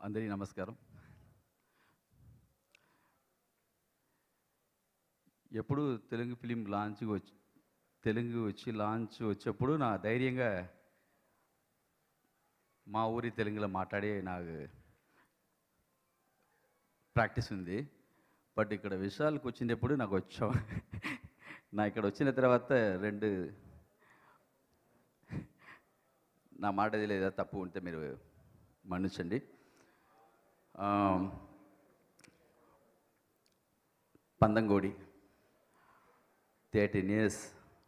అందరికీ నమస్కారం ఎప్పుడు తెలుగు ఫిలిం లాంచ్ వచ్చి తెలుగు వచ్చి లాంచ్ వచ్చేప్పుడు నా ధైర్యంగా మా ఊరి తెలుగులో మాట్లాడే నాకు ప్రాక్టీస్ ఉంది బట్ ఇక్కడ విషయాలకు వచ్చినప్పుడు నాకు వచ్చాం నా ఇక్కడ వచ్చిన తర్వాత రెండు నా మాట లేదా తప్పు ఉంటే మీరు మన్నించండి ఆ, పందంగోడి థర్టీన్ ఇయర్స్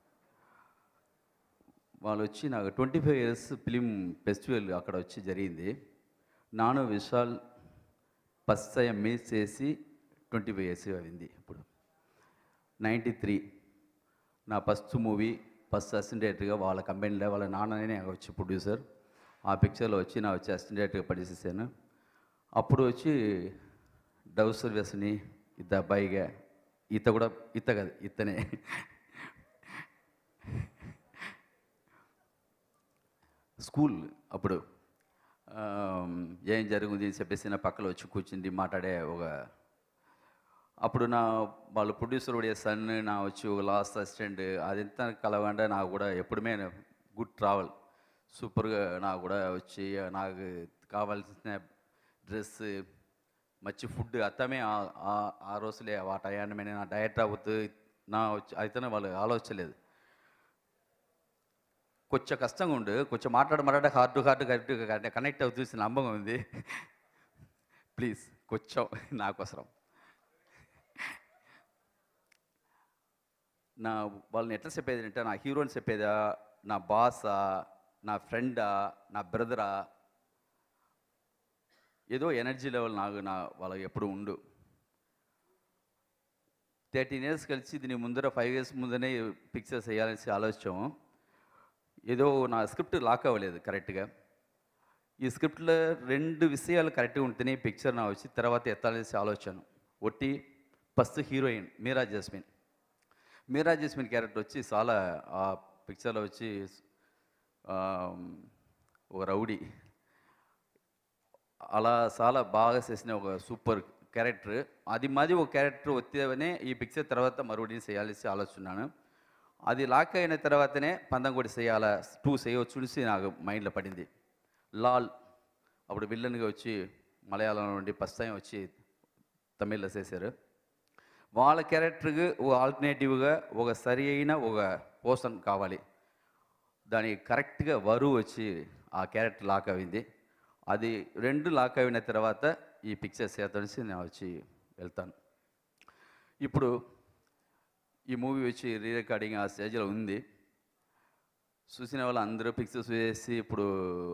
వాళ్ళు వచ్చి నాకు twenty five years film festival అక్కడ వచ్చి జరిగింది నాను విశాల్ ఫస్ట్ టైం మిస్ చేసి ట్వంటీ ఫైవ్ ఇయర్స్ అయింది ఇప్పుడు నైంటీ త్రీ నా ఫస్ట్ మూవీ ఫస్ట్ అసిస్టెంట్గా వాళ్ళ కంపెనీలో వాళ్ళ నాన్ననే వచ్చి ప్రొడ్యూసర్ ఆ పిక్చర్లో వచ్చి నా వచ్చి అసిస్టెంట్గా పనిచేసాను అప్పుడు వచ్చి డవ్ సర్వీస్ని ఇద్ద అబ్బాయిగా ఈత కూడా ఈత కాదు ఇతనే స్కూల్ అప్పుడు ఆమ్, ఏం జరుగుంది అని చెప్పేసి నా పక్కన వచ్చి కూర్చుంది మాట్లాడే ఒక అప్పుడు నా వాళ్ళ ప్రొడ్యూసర్ ఉడే సన్ నా వచ్చి ఒక లాస్ట్ అసిస్టెంట్ అది ఎంత కలవంటే నాకు కూడా ఎప్పుడుమే గుడ్ ట్రావెల్ సూపర్గా నాకు కూడా వచ్చి నాకు కావాల్సిన డ్రెస్ మంచి ఫుడ్ అత్తమే ఆ- ఆ- ఆ రోజులే ఆ టయాన్ని నా డయట్ అవుతూ నా వచ్చి అయితేనే వాళ్ళు ఆలోచించలేదు కొంచెం కష్టంగా ఉండు కొంచెం మాట్లాడ మాట్లాడ హార్డ్ హార్డ్ కరెక్ట్ కనెక్ట్ అవుతుంది నమ్మకం ఉంది ప్లీజ్ కొంచెం నాకోసరం నా వాళ్ళని ఎట్లా చెప్పేది అంటే నా హీరోని చెప్పేదా నా బాసా నా ఫ్రెండా నా బ్రదరా ఏదో ఎనర్జీ లెవెల్ నాకు నా వాళ్ళకి ఎప్పుడు ఉండు థర్టీన్ ఇయర్స్ కలిసి దీని ముందర ఫైవ్ ఇయర్స్ ముందరే పిక్చర్స్ వేయాలనేసి ఆలోచించాము ఏదో నా స్క్రిప్ట్ లాక్ అవ్వలేదు కరెక్ట్గా ఈ స్క్రిప్ట్లో రెండు విషయాలు కరెక్ట్గా ఉంటేనే పిక్చర్ నా వచ్చి తర్వాత ఎత్తాలనేసి ఆలోచన ఒట్టి first heroine Meera Jasmine Meera Jasmine character వచ్చి చాలా ఆ పిక్చర్లో వచ్చి ఆ, ఒక రౌడీ అలా చాలా బాగా చేసిన ఒక సూపర్ క్యారెక్టర్ అది మాది ఒక క్యారెక్టర్ వచ్చేవనే ఈ పిక్చర్ తర్వాత మరువడిని చేయాల్సి ఆలోచున్నాను అది లాక్ అయిన తర్వాతనే పందంకోటి చేయాలా టూ చేయవచ్చు అనేసి నాకు మైండ్లో పడింది లాల్ అప్పుడు విల్లన్గా వచ్చి మలయాళం నుండి ఫస్ట్ టైం వచ్చి తమిళ్లో చేశారు వాళ్ళ క్యారెక్టర్కి ఒక ఆల్టర్నేటివ్గా ఒక సరి అయిన ఒక పోర్షన్ కావాలి దానికి కరెక్ట్గా వరువు వచ్చి ఆ క్యారెక్టర్ లాక్ అయింది అది రెండు లాక్ అయిన తర్వాత ఈ పిక్చర్స్ చేతనిసి నేను వచ్చి వెళ్తాను ఇప్పుడు ఈ మూవీ వచ్చి రీ రికార్డింగ్ ఆ స్టేజ్లో ఉంది చూసిన వాళ్ళు అందరూ పిక్చర్స్ వేసి ఇప్పుడు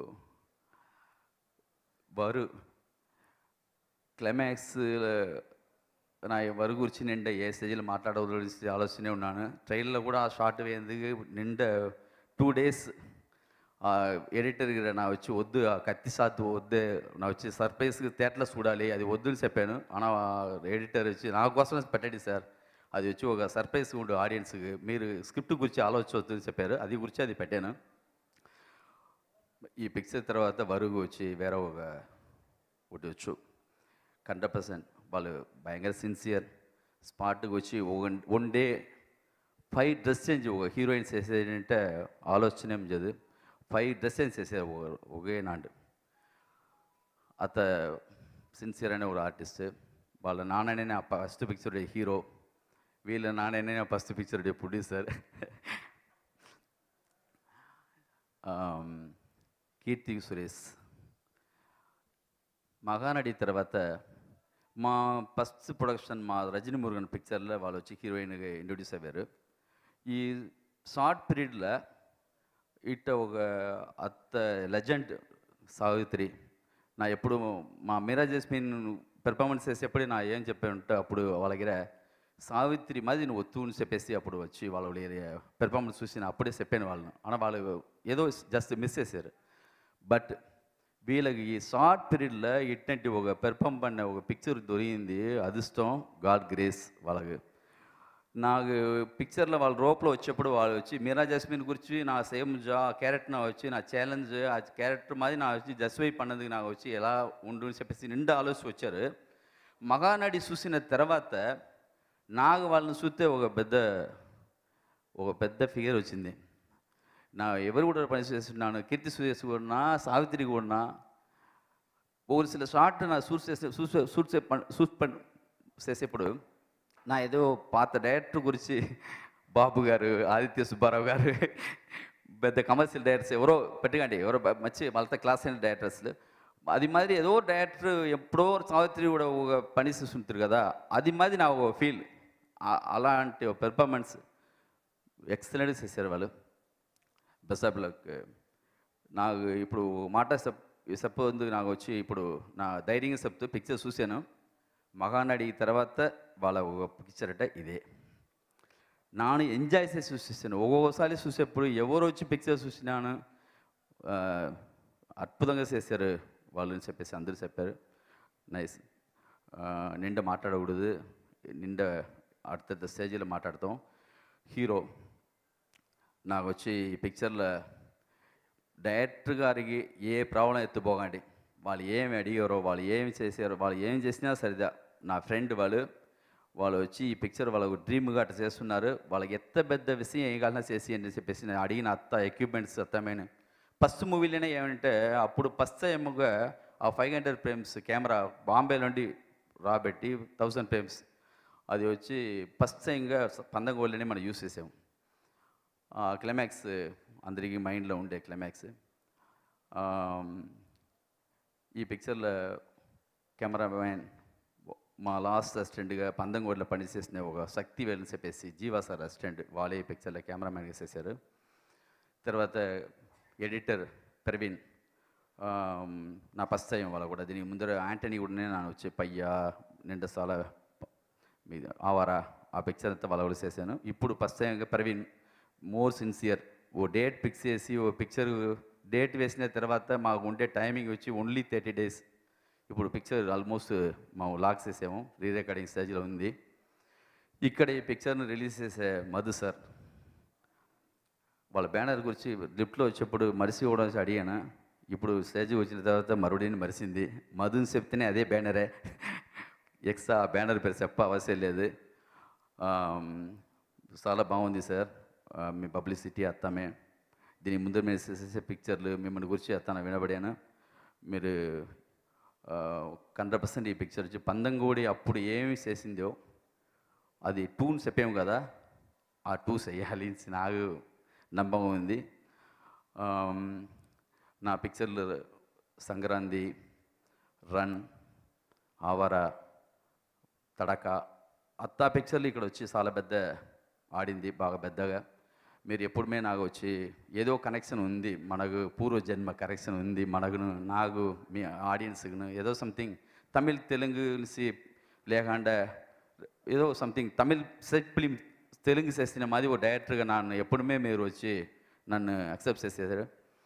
వారు క్లైమాక్స్ నా వరు గురించి నిండా ఏ స్టేజ్లో మాట్లాడవలసి ఆలోచనే ఉన్నాను ట్రైన్లో కూడా ఆ షార్ట్ వేయింది నిండా టూ డేస్ ఎడిటర్ నా వచ్చి వద్దు ఆ కత్తి సాత్ వద్దే నా వచ్చి సర్ప్రైజ్ థియేటర్లో చూడాలి అది వద్దు అని చెప్పాను అన్న ఎడిటర్ వచ్చి నా కోసం పెట్టండి సార్ అది వచ్చి ఒక సర్ప్రైజ్ ఉండు ఆడియన్స్కి మీరు స్క్రిప్ట్ గురించి ఆలోచించవద్దు అని చెప్పారు అది గురించి అది పెట్టాను ఈ పిక్చర్ తర్వాత వరుగు వచ్చి వేరే ఒక ఒకటి వచ్చు హండ్రెడ్ పర్సెంట్ వాళ్ళు భయంకర సిన్సియర్ స్పాట్కి వచ్చి ఒక one day five dress change ఒక హీరోయిన్స్ వేసేదంటే ఆలోచన ఏం లేదు ఫైవ్ డ్రెస్ చేంజ్ చేసేది ఒక- ఒకే నాడు అత సిన్సియర్ అనే ఒక ఆర్టిస్ట్ వాళ్ళ నాన్ననే నా ఫస్ట్ పిక్చర్ హీరో వీళ్ళ నాన్ననే నా first picture producer Keerthy Suresh Mahanati తర్వాత మా ఫస్ట్ ప్రొడక్షన్ మా రజనీ మురుగన్ పిక్చర్లో వాళ్ళు వచ్చి హీరోయిన్గా ఇంట్రొడ్యూస్ అయ్యారు ఈ షార్ట్ పీరియడ్లో ఇట్ట ఒక అత్త లెజెండ్ సావిత్రి నా ఎప్పుడు మా మీరా జస్మిన్ పెర్ఫార్మెన్స్ చేసేప్పుడు నా ఏం చెప్పానంటే అప్పుడు వాళ్ళ దగ్గర సావిత్రి మాది నువ్వు వత్తు అని చెప్పేసి అప్పుడు వచ్చి వాళ్ళ పెర్ఫార్మెన్స్ చూసి నేను అప్పుడే చెప్పాను వాళ్ళను అన్న వాళ్ళు ఏదో జస్ట్ మిస్ చేశారు బట్ వీళ్ళకి ఈ షార్ట్ పీరియడ్లో ఇట్లాంటి ఒక పెర్ఫామ్ పడిన ఒక పిక్చర్ దొరికింది అదృష్టం గాడ్ గ్రేస్ వాళ్ళకి నాకు పిక్చర్లో వాళ్ళ రోప్లో వచ్చేప్పుడు వాళ్ళు వచ్చి మీరా జస్మిన్ గురించి నా సేమ్ జా క్యారెక్టర్ నా వచ్చి నా ఛాలెంజ్ ఆ క్యారెక్టర్ మాది నా వచ్చి జస్వై పన్నది నాకు వచ్చి ఎలా ఉండు అని చెప్పేసి నిండా ఆలోచి వచ్చారు మగానడి చూసిన తర్వాత నాకు వాళ్ళని చూస్తే ఒక పెద్ద ఒక పెద్ద ఫిగర్ వచ్చింది నా ఎవరు కూడా పనిచేస్తున్నాను కీర్తి సురేష్ కూడా సావిత్రి కూడా ஒரு சில ஷார்ட் நான் షూట్ చేసే షూట్ షూట్ షూట్ పని చేసేప్పుడు నా ఏదో పాత డైరెక్టర్ గురించి బాబు గారు ఆదిత్య సుబ్బారావు గారు పెద్ద కమర్షియల్ డైరెక్టర్స్ ఎవరో పెట్టకండి ఎవరో బ- మంచి వాళ్ళతో క్లాస్ అయిన డైరెక్టర్స్ అది మాదిరి ఏదో డైరెక్టర్ ఎప్పుడో సావిత్రి కూడా ఒక పని చేస్తుంటారు కదా అది మాది నా ఒక ఫీల్ అలాంటి ఒక పెర్ఫార్మెన్స్ ఎక్సలెంట్ చేశారు వాళ్ళు బెస్ట్ ఆఫ్ లక్ నాకు ఇప్పుడు మాట చెప్ చెప్పందు నాకు వచ్చి ఇప్పుడు నా ధైర్యంగా చెప్తూ పిక్చర్ చూశాను మగానడి తర్వాత వాళ్ళ ఒక పిక్చర్ అంటే ఇదే నాను ఎంజాయ్ చేసి చూసేసాను ఒక్కొక్కసారి చూసేప్పుడు ఎవరు వచ్చి పిక్చర్ చూసినాను ఆ, అద్భుతంగా చేశారు వాళ్ళని చెప్పేసి అందరూ చెప్పారు నైస్ నిండా మాట్లాడకూడదు నిండా அடுத்தடுத்த స్టేజ్లో మాట్లాడతాం హీరో నాకు వచ్చి ఈ పిక్చర్లో డైరెక్టర్ గారికి ఏ ప్రాబ్లం ఎత్తుపోకండి వాళ్ళు ఏమి అడిగారో వాళ్ళు ఏమి చేశారో వాళ్ళు ఏం చేసినా సరిదా నా ఫ్రెండ్ వాళ్ళు వాళ్ళు వచ్చి ఈ పిక్చర్ వాళ్ళకు డ్రీమ్గా అట్లా చేస్తున్నారు వాళ్ళకి ఎంత పెద్ద విషయం ఏం కావాలన్నా చేసి అని చెప్పేసి నేను అడిగిన అత్త ఎక్విప్మెంట్స్ అత్తమైన ఫస్ట్ మూవీలోనే ఏమంటే అప్పుడు ఫస్ట్ ఏమోగా ఆ five hundred frames camera Bombay నుండి రాబెట్టి థౌసండ్ ఫ్రేమ్స్ అది వచ్చి ఫస్ట్ టైంగా పందగోళ్ళని మనం యూస్ చేసాము ఆ క్లైమాక్స్ అందరికీ మైండ్లో ఉండే క్లైమాక్స్ ఈ పిక్చర్లో కెమెరామ్యాన్ మా లాస్ట్ అసిస్టెంట్గా పందంగోడ్లో పనిచేసిన ఒక శక్తి వేలని చెప్పేసి జీవా సార్ అసిస్టెంట్ వాళ్ళే ఈ పిక్చర్లో కెమెరామ్యాన్గా చేశారు తర్వాత ఎడిటర్ ప్రవీణ్ ఆమ్, నా ఫస్ట్ టైం వాళ్ళ కూడా దీనికి ముందర యాంటనీ కూడా నేను వచ్చి పయ్యా నిండా చాలా మీద ఆవారా ఆ పిక్చర్ అంతా వాళ్ళ కూడా చేశాను ఇప్పుడు first time Praveen more sincere ఓ డేట్ ఫిక్స్ చేసి ఓ పిక్చర్ డేట్ వేసిన తర్వాత మాకు ఉండే టైమింగ్ వచ్చి ఓన్లీ థర్టీ డేస్ ఇప్పుడు పిక్చర్ ఆల్మోస్ట్ మేము లాక్ చేసాము రీ రికార్డింగ్ స్టేజ్లో ఉంది ఇక్కడ ఈ పిక్చర్ను రిలీజ్ చేసే మధు సార్ వాళ్ళ బ్యానర్ గురించి లిఫ్ట్లో వచ్చేప్పుడు మరిసి ఇవ్వడం వచ్చి అడిగాను ఇప్పుడు స్టేజ్ వచ్చిన తర్వాత మరుడిని మరిసింది మధుని చెప్తేనే అదే బ్యానరే ఎక్స్ట్రా ఆ బ్యానర్ పేరు చెప్ప అవసరం లేదు ఆమ్, చాలా బాగుంది సార్ ఆ, మీ పబ్లిసిటీ అత్తామే దీని ముందు మీరు చేసే పిక్చర్లు మిమ్మల్ని గురించి అత్తాను వినబడాను మీరు హండ్రెడ్ పర్సెంట్ ఈ పిక్చర్ వచ్చి పందంగూడి అప్పుడు ఏమి చేసిందో అది టూని చెప్పాము కదా ఆ టూ చేయాలి అని నాకు నమ్మకం ఉంది ఆమ్, నా పిక్చర్లు సంక్రాంతి రన్ ఆవర తడక అత్తా పిక్చర్లు ఇక్కడ వచ్చి చాలా పెద్ద ఆడింది బాగా పెద్దగా మీరు ఎప్పుడుమే నాకు వచ్చి ఏదో కనెక్షన్ ఉంది మనకు పూర్వ జన్మ కనెక్షన్ ఉంది మనకు నాకు మీ ఆడియన్స్కు ఏదో సంథింగ్ తమిళ్ తెలుగు నుంచి లేకుండా ఏదో something Tamil set film Telugu చేసిన మాది ఓ డైరెక్టర్గా నన్ను ఎప్పుడుమే మీరు వచ్చి నన్ను అక్సెప్ట్ చేసేసారు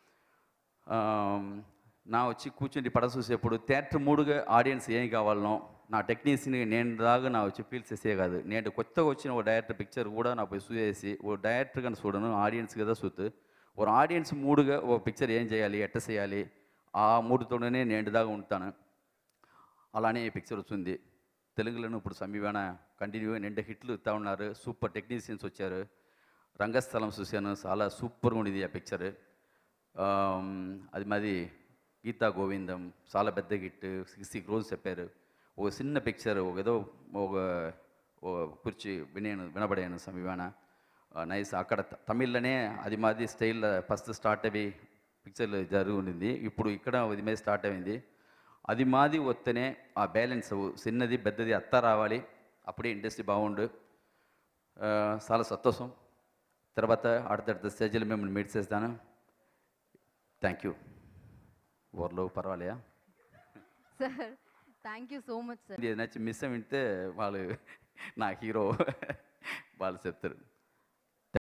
ఆమ్, నా వచ్చి కూర్చుని పడ చూసేప్పుడు థియేటర్ మూడుగా ఆడియన్స్ ఏం కావాలనో నా టెక్నీషియన్ నేను దాకా నా వచ్చి ఫీల్ చేసే కాదు నేను కొత్తగా వచ్చిన ఓ డైరెక్టర్ పిక్చర్ కూడా నా పోయి చూసేసి ఓ డైరెక్టర్ కానీ చూడను ఆడియన్స్ కదా చూస్తూ ఓ ఆడియన్స్ మూడుగా ఓ పిక్చర్ ఏం చేయాలి ఎట్ట చేయాలి ఆ మూడుతోనే నేను దాకా ఉంటాను అలానే ఈ పిక్చర్ వచ్చింది తెలుగులోనూ ఇప్పుడు సమీపన కంటిన్యూగా నిండా హిట్లు ఇస్తా ఉన్నారు సూపర్ టెక్నీషియన్స్ వచ్చారు రంగస్థలం చూశాను చాలా సూపర్గా ఉండేది ఆ పిక్చర్ అది మాది గీతా గోవిందం చాలా పెద్ద హిట్ సిక్స్టీ క్రోజ్ చెప్పారు ఒక చిన్న పిక్చర్ ఒక ఏదో ఒక ఒక కుర్చీ వినేను వినబడాను సమీపన నైస్ అక్కడ త- తమిళ్లోనే అది మాది స్టైల్ ఫస్ట్ స్టార్ట్ అవి పిక్చర్లు జరుగుండింది ఇప్పుడు ఇక్కడ ఇది మీద స్టార్ట్ అయింది అది మాది వస్తేనే ఆ బ్యాలెన్స్ చిన్నది పెద్దది అత్త రావాలి అప్పుడే ఇండస్ట్రీ బాగుండు ఆ, చాలా సంతోషం తర్వాత அடுத்தடுத்த స్టేజ్లో మిమ్మల్ని మీట్ చేస్తాను థ్యాంక్ యూ ఊర్లో పర్వాలేయా sir thank you so much sir ఏదైనా మిస్ వింటే వాళ్ళు నా హీరో వాళ్ళు చెప్తారు